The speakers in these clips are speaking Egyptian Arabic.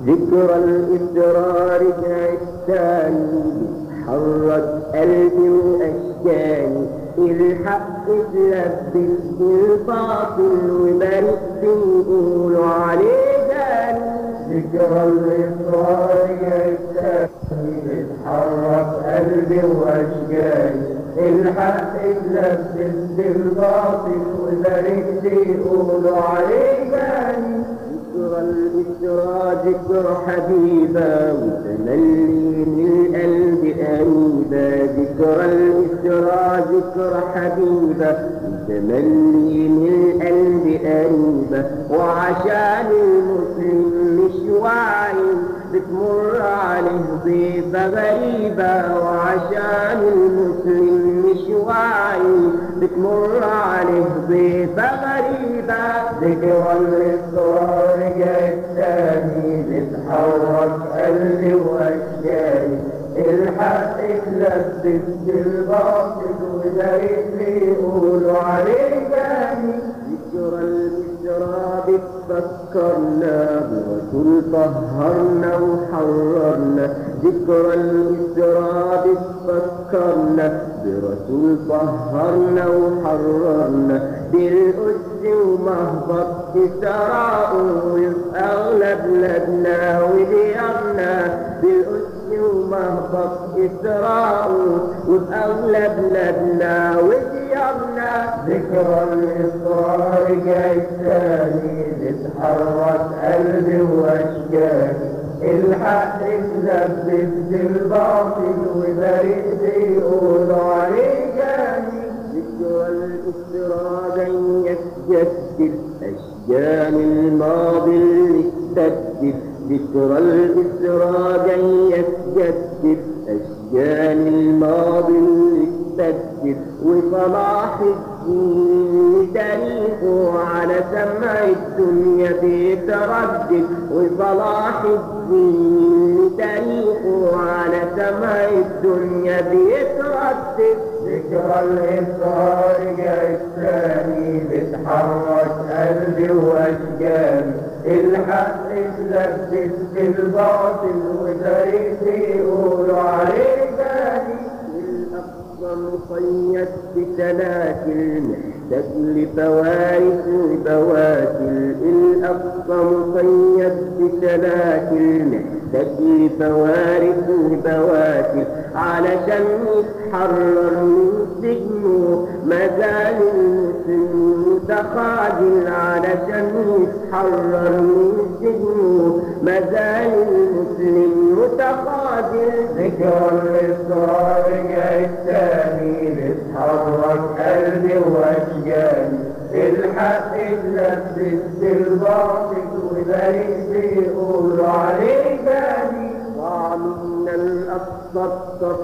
ذكر الإسرار الثاني حرك قلبي وأشجاني الحق تلبس بالباطل وبارك بيقولوا عليه داني ذكر الإسرار الثاني اتحرك قلبي وأشجاني الحق تلبس بالباطل وبارك يقولوا عليه داني ذكر الإسرى ذكر حبيبا وتملي من القلب أنيبا ذكر الإسرى ذكر حبيبا وتملي من القلب أنيبا وعشان المسلم مش واعي بتمر عليه ضيفة غريبة وعشان المسلم مش واعي بتمر عليه ضيفة غريبة ذكر الإصرار الثاني بتحرك قلبي وأشجاني الحق تلبس بالباطل وزي يقولوا عليه تاني ذكر الإسرى بتفكرنا برسول طهرنا وحررنا ذكر الإسرى بتفكرنا برسول طهرنا وحررنا بالأس ومهبط إسراء وأغلى بلادنا وديارنا بالأس ومهبط إسراء وبأغلى بلادنا وديارنا ذكر الإصرار الثاني بتحرك قلبي وأشجاني الحق تلبس بالباطل وبريد يقولوا عليه جاني ذكر الإسرى يتجدد أشجان الماضي اللي استجد ذكر الإسرى يتجدد أشجان الماضي اللي استجد وصلاح الدين تاريخه على سمع الدنيا بيتردد وصلاح الدين تاريخه على سمع الدنيا بيتردد ذكر الإصرار الثاني بتحرك قلبي وأشجاني الحق تلبس بالباطل وزريت يقولوا عليه تاني الأقصى مقيد بسلاسل محتاج لفوارس وبواسل الأقصى مقيد بسلاسل محتاج لفوارس وبواسل علشان يتحرر من سجنه مازال المسلم متخاذل علشان يتحرر من سجنه مازال المسلم متخاذل ذكر الإصرار الثاني بتحرك قلبي وأشجاني الحق تلبس بالباطل وبريد يقولوا عليه تاني ضعنا الأقصى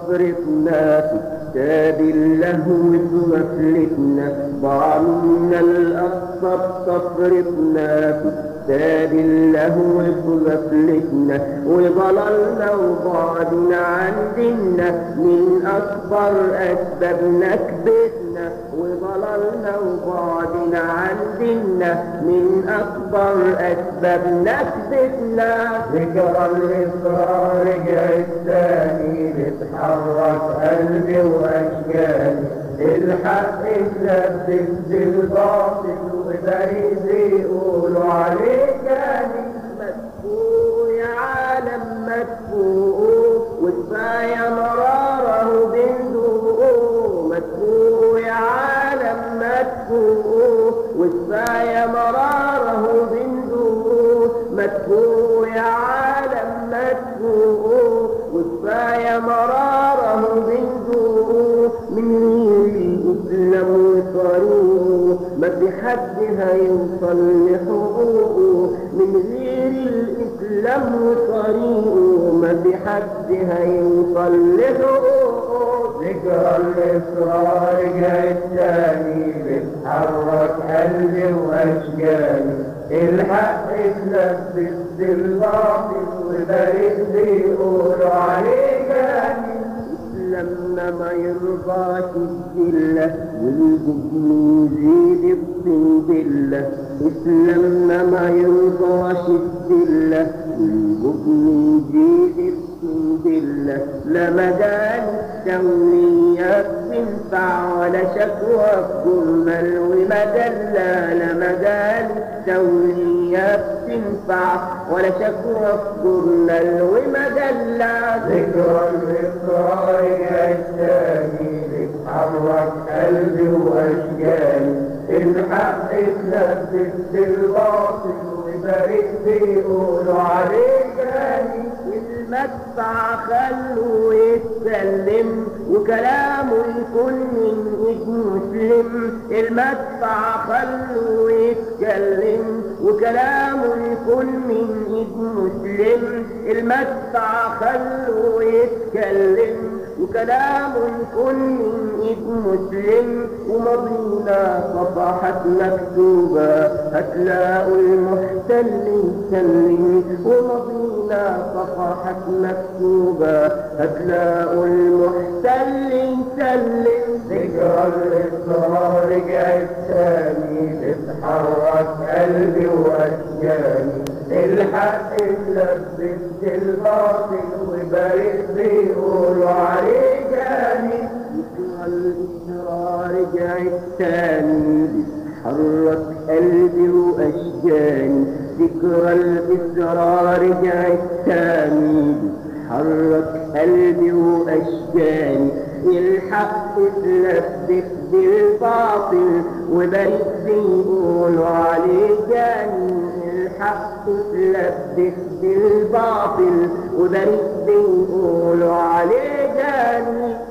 تفرقنا في كتاب اللهو بغفلتنا ضعنا الأقصى تفرقنا في كتاب اللهو بغفلتنا وضللنا وبعدنا عن ديننا من أكبر أسبابنا كبتنا وضللنا وبعدنا عن ديننا من أكبر أسبابنا كبتنا ذكر الإصرار الثاني بتحرك قلبي وأشجاني الحق تلبس بالباطل وبريد يقولوا عليه جاني مدفوق يا عالم مدفوق وكفاية مراره بندوق مدفوق يا عالم مدفوق وكفاية مراره بندوق مدفوق يا عالم مدفوق وكفاية مراره بندوق من الإسلام وطريقه ما في حد هيوصل لحقوقه من غير الإسلام وطريقه ما في حد هيوصل لحقوقه ذكر الإصرار الثاني بتحرك قلبي وأشجاني الحق تلبس بالباطل وبريد يقولوا عليه جاني إسلامنا ما يرضاش الذلة والجبن يزيد الطين بالله إسلامنا ما يرضاش الذلة والجبن يزيد الطين بالله لا مجال التوليات تنفع ولا شكوى كمل ومجلة لا مجال التوليات تنفع ولا شكوى كمل ومجلة ذكر الإصرار الثاني بتحرك قلبي وأشجاني الحق اتلبس بالباطل وبريء بيقولوا عليه جاني المدفع خلوه يتسلم وكلامه يكون من ايد مسلم المدفع خلوه يتكلم وكلامه يكون من ايد مسلم المدفع خلوه يتكلم وكلامه يكون من ايد مسلم ومضينا صفحات مكتوبة هتلاقوا المحتل يسلم ومضينا صفحات مكتوبة هتلاقوا المحتل يسلم ذكر الإصرار رجع الثاني بتحرك قلبي وأشجاني الحق اتلبس بالباطل وبريء بيقولوا عليه جاني ذكر الإسرار رجع الثاني حرك قلبي وأشجاني ذكر الإسرار رجع الثاني حرك قلبي وأشجاني الحق اتلبس بالباطل وبريء بيقولوا عليه جاني الحق اتلبس بالباطل وبريء بيقولوا عليه جاني